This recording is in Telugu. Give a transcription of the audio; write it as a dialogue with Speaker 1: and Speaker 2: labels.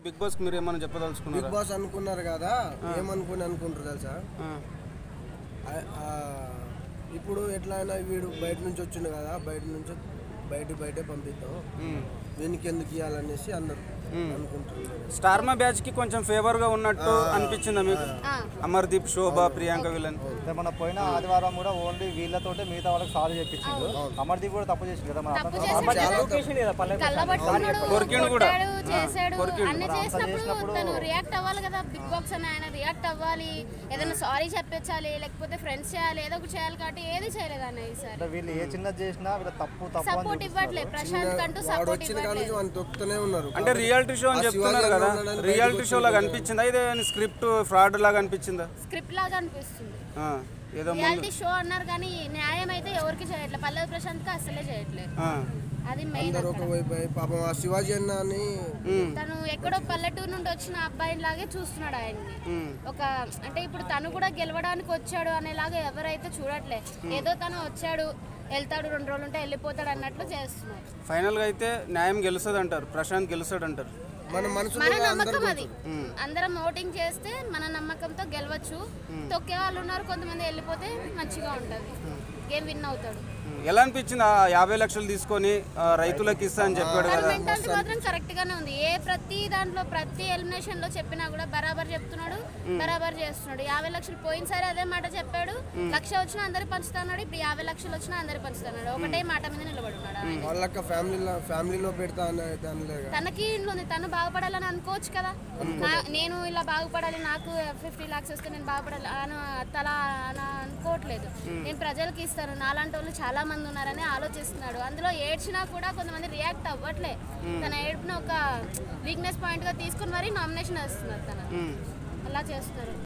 Speaker 1: బిగ్ బాస్ మీరు ఏమైనా
Speaker 2: బిగ్
Speaker 1: చెప్పదలుచుకున్నారా
Speaker 2: బాస్ అనుకున్నారు కదా ఏమనుకుని అనుకుంటారు తెలుసా
Speaker 1: ఆ,
Speaker 2: ఆ- ఆ, ఇప్పుడు ఎట్లా అయినా వీడు బయట నుంచి వచ్చిండు కదా బయట నుంచి బయట బయటే పంపిద్దాం
Speaker 1: ఉమ్.
Speaker 2: వీనికి ఎందుకు ఇవ్వాలనేసి అందరు అనుకుంటారు
Speaker 1: స్టార్మా బ్యాచ్ కి కొంచెం ఫేవర్ గా ఉన్నట్టు అనిపించిందా మీకు అమర్దీప్ శోభ ప్రియాంక విలన్
Speaker 3: అంటే మన పోయిన ఆదివారం కూడా ఓన్లీ వీళ్ళతోటే మిగతా వాళ్ళకి సాల్వ్ చెప్పించిండు అమర్దీప్ కూడా తప్పు చేసింది కదా మన
Speaker 4: తప్పు
Speaker 3: అతను-
Speaker 4: చేశాడు కళ్ళబట్టుకున్నాడు
Speaker 1: కొరికిండు కూడా.
Speaker 4: కొట్టాడు, చేశాడు
Speaker 1: కొరికిండు.
Speaker 4: అన్ని చేసినప్పుడు తను రియాక్ట్ అవ్వాలి కదా బిగ్ బాక్స్ అని ఆయన రియాక్ట్ అవ్వాలి ఏదైనా సారీ చెప్పించాలి లేకపోతే ఫ్రెండ్స్ చేయాలి ఏదో ఒకటి చేయాలి కాబట్టి ఏది చేయలేదు అన్న ఈసారి
Speaker 3: అంటే వీళ్ళు ఏ చిన్నది చేసినా వీళ్ళు తప్పు తప్పు అని
Speaker 4: సపోర్ట్ ఇవ్వట్లేదు ప్రశాంత్ కంటూ
Speaker 2: వాడు
Speaker 4: సపోర్ట్
Speaker 2: వచ్చిన కాడ నుంచి
Speaker 4: ఇవ్వట్లేదు
Speaker 2: వాళ్ళు తొక్కుతూనే ఉన్నారు
Speaker 1: అంటే రియాలిటీ షో అని
Speaker 2: ఆ
Speaker 1: చెప్తున్నారు
Speaker 2: శివాజీ
Speaker 1: కదా
Speaker 2: ఉన్నాడని
Speaker 1: రియాలిటీ
Speaker 2: బయటకు
Speaker 1: షో లాగా
Speaker 2: వచ్చిండు
Speaker 1: అనిపించిందా ఇదే స్క్రిప్ట్ ఫ్రాడ్ లాగా అనిపించిందా
Speaker 4: స్క్రిప్ట్ లాగా అనిపిస్తుంది
Speaker 1: ఆ, ఏదో ముందు
Speaker 4: రియాలిటీ షో అన్నారు కానీ న్యాయం అయితే ఎవరికి చేయట్లేదు పల్లవి ప్రశాంత్ కి అసలే చేయట్లేదు
Speaker 1: ఆ,
Speaker 4: అది మెయిన్
Speaker 2: అందరు ఒక వైపు అయి పాపం ఆ శివాజీ అన్న అని
Speaker 1: ఉమ్,
Speaker 4: తను ఎక్కడో పల్లెటూరు నుండి వచ్చిన అబ్బాయి లాగే చూస్తున్నాడు ఆయన్ని
Speaker 1: ఉమ్,
Speaker 4: ఒక అంటే ఇప్పుడు తను కూడా గెలవడానికి వచ్చాడు అనేలాగా ఎవరైతే చూడట్లే ఏదో తను వచ్చాడు వెళ్తాడు రెండు రోజులు ఉంటే వెళ్ళిపోతాడు అన్నట్లు చేస్తున్నారు
Speaker 1: ఫైనల్ గా అయితే న్యాయం గెలుస్తుంది అంటారు ప్రశాంత్ గెలుస్తాడు అంటారు
Speaker 2: మన మనసులో
Speaker 4: మన
Speaker 2: అందరు
Speaker 4: నమ్మకం అది అందరం ఓటింగ్ చేస్తే మన నమ్మకంతో గెలవచ్చు తొక్కే వాళ్ళు ఉన్నారు కొంతమంది వెళ్ళిపోతే మంచిగా ఉంటుంది గేమ్ విన్ అవుతాడు
Speaker 1: ఉమ్, ఎలా అనిపించింది ఆ యాభై లక్షలు తీసుకొని ఆ, రైతులకు ఇస్తా అని చెప్పాడు
Speaker 4: తన
Speaker 1: కదా
Speaker 4: మెంటాలిటీ మాత్రం కరెక్ట్ గానే ఉంది ఏ ప్రతి దాంట్లో ప్రతి ఎలిమినేషన్ లో చెప్పినా కూడా బరాబర్ చెప్తున్నాడు బరాబర్ చేస్తున్నాడు యాభై లక్షలు పోయినసారి అదే మాట చెప్పాడు లక్ష వచ్చినా అందరికి పంచుతున్నాడు ఇప్పుడు యాభై లక్షలు వచ్చినా అందరికి పంచుతున్నాడు ఒకటే మాట మీద నిలబడి ఉన్నాడు ఆయన.
Speaker 2: వాళ్ళక్క ఫ్యామిలీలో ఫ్యామిలీలో పెడతా అని అయితే అనలేదు
Speaker 4: తనకి ఇంట్లో ఉంది తను బాగుపడాలని అనుకోవచ్చు కదా నా- నేను ఇలా బాగుపడాలి నాకు ఫిఫ్టీ లాక్స్ వస్తే నేను బాగుపడాలి అని తలా అని అనుకోవట్లేదు నేను ప్రజలకి ఇస్తాను నాలాంటి వాళ్ళు చాలా మంది ఉన్నారని ఆలోచిస్తున్నాడు అందులో ఏడ్చినా కూడా కొంతమంది రియాక్ట్ అవ్వట్లే తన ఏడుపున ఒక వీక్నెస్ పాయింట్ గా తీసుకుని మరీ నామినేషన్ వేస్తున్నారు తన
Speaker 1: ఉమ్.
Speaker 4: అలా చేస్తున్నారు